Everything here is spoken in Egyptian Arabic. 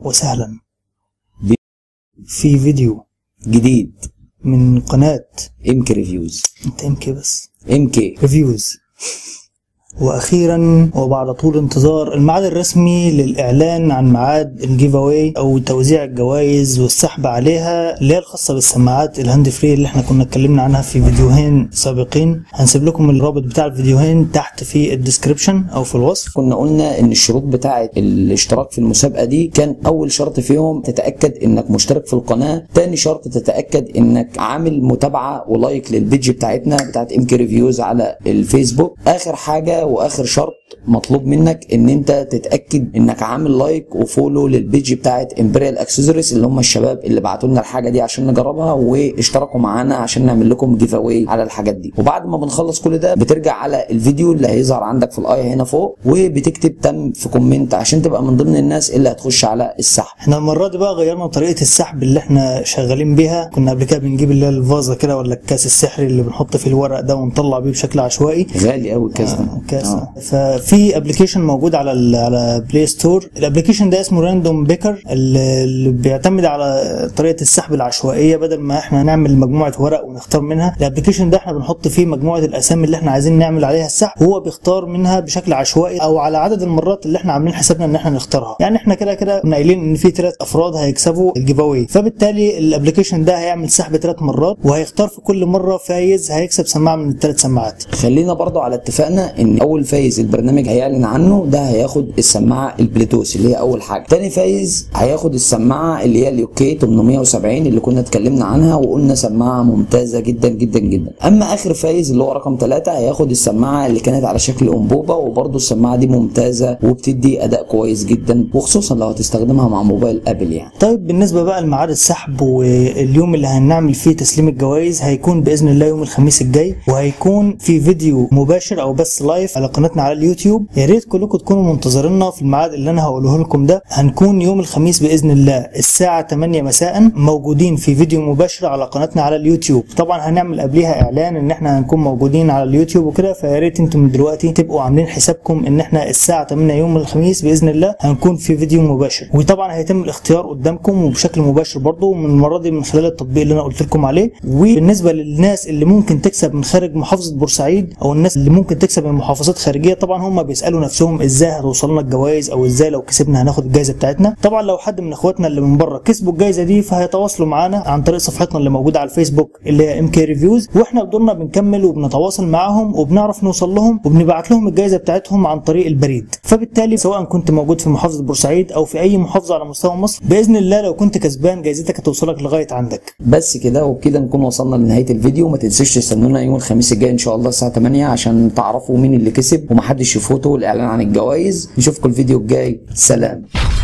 وسهلا بي- في فيديو جديد من قناة ام كي ريفيوز انت ام كي بس ام كي ريفيوز واخيرا وبعد طول انتظار الميعاد الرسمي للاعلان عن ميعاد الجيف اواي او توزيع الجوائز والسحب عليها اللي هي الخاصه بالسماعات الهاند فري اللي احنا كنا اتكلمنا عنها في فيديوهين سابقين هنسيب لكم الرابط بتاع الفيديوهين تحت في الديسكربشن او في الوصف كنا قلنا ان الشروط بتاعه الاشتراك في المسابقه دي كان اول شرط فيهم تتاكد انك مشترك في القناه تاني شرط تتاكد انك عامل متابعه ولايك للبيج بتاعتنا بتاعت ام كي ريفيوز على الفيسبوك اخر حاجه واخر شرط مطلوب منك ان انت تتاكد انك عامل لايك وفولو للبيج بتاعت امبريال اكسسوارز اللي هم الشباب اللي بعتوا لنا الحاجه دي عشان نجربها واشتركوا معانا عشان نعمل لكم جيف اواي على الحاجات دي وبعد ما بنخلص كل ده بترجع على الفيديو اللي هيظهر عندك في الايه هنا فوق وبتكتب تم في كومنت عشان تبقى من ضمن الناس اللي هتخش على السحب احنا المره دي بقى غيرنا طريقه السحب اللي احنا شغالين بيها كنا قبل كده بنجيب اللي هي الفازه كده ولا الكاس السحري اللي بنحط فيه الورق ده ونطلع بيه بشكل عشوائي غالي قوي الكاس ده كاس آه. ففي ابلكيشن موجود على ال على بلاي ستور الابلكيشن ده اسمه راندوم بيكر اللي بيعتمد على طريقه السحب العشوائيه بدل ما احنا نعمل مجموعه ورق ونختار منها الابلكيشن ده احنا بنحط فيه مجموعه الاسامي اللي احنا عايزين نعمل عليها السحب وهو بيختار منها بشكل عشوائي او على عدد المرات اللي احنا عاملين حسابنا ان احنا نختارها يعني احنا كده كده كنا قايلين ان في ثلاث افراد هيكسبوا الجيف اواي فبالتالي الابلكيشن ده هيعمل سحب ثلاث مرات وهيختار في كل مره فايز هيكسب سماعه من الثلاث سماعات خلينا برضو على اتفاقنا ان اول فايز البرنامج هيعلن عنه ده هياخد السماعه البلوتوث اللي هي اول حاجه تاني فايز هياخد السماعه اللي هي اليوكي 870 اللي كنا اتكلمنا عنها وقلنا سماعه ممتازه جدا جدا جدا اما اخر فايز اللي هو رقم ثلاثة هياخد السماعه اللي كانت على شكل انبوبه وبرضو السماعه دي ممتازه وبتدي اداء كويس جدا وخصوصا لو هتستخدمها مع موبايل ابل يعني طيب بالنسبه بقى لميعاد السحب واليوم اللي هنعمل فيه تسليم الجوائز هيكون باذن الله يوم الخميس الجاي وهيكون في فيديو مباشر او بس لايف على قناتنا على اليوتيوب يا ريت كلكم تكونوا منتظرينا في الميعاد اللي انا هقوله لكم ده هنكون يوم الخميس باذن الله الساعه 8 مساء موجودين في فيديو مباشر على قناتنا على اليوتيوب طبعا هنعمل قبليها اعلان ان احنا هنكون موجودين على اليوتيوب وكده فيا ريت انتم من دلوقتي تبقوا عاملين حسابكم ان احنا الساعه 8 يوم الخميس باذن الله هنكون في فيديو مباشر وطبعا هيتم الاختيار قدامكم وبشكل مباشر برضه من المره دي من خلال التطبيق اللي انا قلت لكم عليه وبالنسبه للناس اللي ممكن تكسب من خارج محافظه بورسعيد او الناس اللي ممكن تكسب من محافظات خارجيه طبعا هم بيسالوا نفسهم ازاي هتوصل لنا الجوائز او ازاي لو كسبنا هناخد الجائزه بتاعتنا طبعا لو حد من اخواتنا اللي من بره كسبوا الجائزه دي فهيتواصلوا معانا عن طريق صفحتنا اللي موجوده على الفيسبوك اللي هي ام كي ريفيوز واحنا بدورنا بنكمل وبنتواصل معاهم وبنعرف نوصل لهم وبنبعت لهم الجائزه بتاعتهم عن طريق البريد فبالتالي سواء كنت موجود في محافظه بورسعيد او في اي محافظه على مستوى مصر باذن الله لو كنت كسبان جائزتك هتوصلك لغايه عندك بس كده وبكده نكون وصلنا لنهايه الفيديو ما تنسوش تستنونا يوم الخميس الجاي ان شاء الله الساعه 8 عشان تعرفوا مين اللي كسب ومحدش يفوته الاعلان عن الجوائز نشوفكم الفيديو الجاي سلام